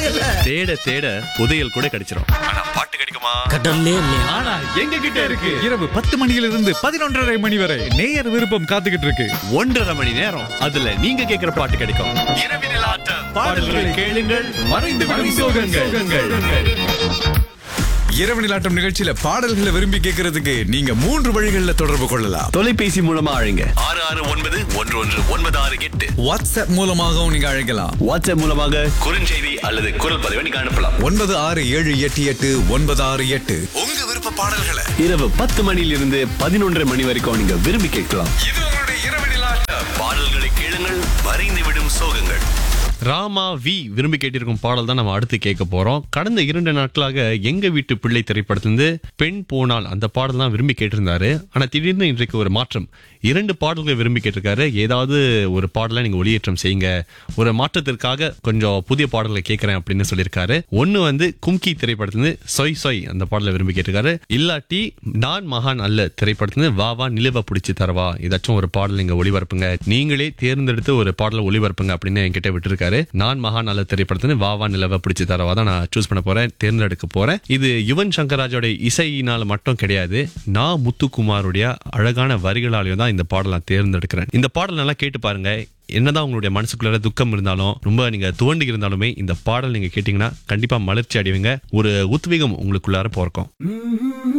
தேட தேட புதையல் கூட கிடைச்சிரும் ஆனா பாட்டு கிடைக்குமா கடல்லே இல்லையா ஆனா எங்க கிட்ட இருக்கு இரவு பத்து மணியிலிருந்து பதினொன்றரை மணி வரை நேயர் விருப்பம் காத்துக்கிட்டு இருக்கு ஒன்றரை மணி நேரம் அதுல நீங்க கேக்குற பாட்டு கிடைக்கும் இரவினில் ஆட்டம் பாடல்களை கேளுங்கள் மறைந்து விடும் சோகங்கள் இரவு நிலாட்டம் நிகழ்ச்சியில பாடல்களை விரும்பி கேட்கறதுக்கு நீங்க மூன்று வழிகளில் தொடர்பு கொள்ளலாம் தொலைபேசி மூலமா அழைங்க ஆறு ஆறு ஒன்பது ஒன்று ஒன்று ஒன்பது ஆறு எட்டு வாட்ஸ்அப் மூலமாகவும் நீங்க அழைக்கலாம் வாட்ஸ்அப் மூலமாக குறுஞ்செய்தி அல்லது குரல் பதிவை நீங்க அனுப்பலாம் ஒன்பது ஆறு ஏழு எட்டு எட்டு ஒன்பது ஆறு எட்டு உங்க விருப்ப பாடல்களை இரவு பத்து மணியிலிருந்து பதினொன்றரை மணி வரைக்கும் நீங்க விரும்பி கேட்கலாம் இது உங்களுடைய இரவு நிலாட்டம் பாடல்களை கேளுங்கள் மறைந்து விடும் சோகங்கள் ராமா வி விரும்பி கேட்டிருக்கும் பாடல் தான் நம்ம அடுத்து கேட்க போறோம் கடந்த இரண்டு நாட்களாக எங்க வீட்டு பிள்ளை திரைப்படத்திலிருந்து பெண் போனால் அந்த பாடல் தான் விரும்பி கேட்டிருந்தாரு ஆனா திடீர்னு இன்றைக்கு ஒரு மாற்றம் இரண்டு பாடல்களை விரும்பி கேட்டிருக்காரு ஏதாவது ஒரு பாடலை நீங்க ஒளியேற்றம் செய்யுங்க ஒரு மாற்றத்திற்காக கொஞ்சம் புதிய பாடல்களை கேட்கறேன் அப்படின்னு சொல்லியிருக்காரு ஒன்னு வந்து கும்கி திரைப்படத்திலிருந்து சொய் சொய் அந்த பாடலை விரும்பி கேட்டிருக்காரு இல்லாட்டி நான் மகான் அல்ல திரைப்படத்திலிருந்து வா வா நிலுவ பிடிச்சி தரவா ஏதாச்சும் ஒரு பாடல் நீங்க ஒளிபரப்புங்க நீங்களே தேர்ந்தெடுத்து ஒரு பாடலை ஒளிபரப்புங்க அப்படின்னு என்கிட்ட விட்டுருக்காரு நான் மகான் அல்ல திரைப்படத்திலிருந்து வா வா நிலவ பிடிச்சி தரவா தான் நான் சூஸ் பண்ண போறேன் தேர்ந்தெடுக்க போறேன் இது யுவன் சங்கர் ராஜோட இசையினால் மட்டும் கிடையாது நான் முத்துக்குமாருடைய அழகான வரிகளாலையும் தான் இந்த பாடல் நான் தேர்ந்தெடுக்கிறேன் இந்த பாடல் நல்லா கேட்டு பாருங்க என்னதான் உங்களுடைய மனசுக்குள்ள துக்கம் இருந்தாலும் ரொம்ப நீங்க துவண்டு இருந்தாலுமே இந்த பாடல் நீங்க கேட்டீங்கன்னா கண்டிப்பா மலர்ச்சி அடைவீங்க ஒரு உத்வேகம் உங்களுக்குள்ளார பிறக்கும்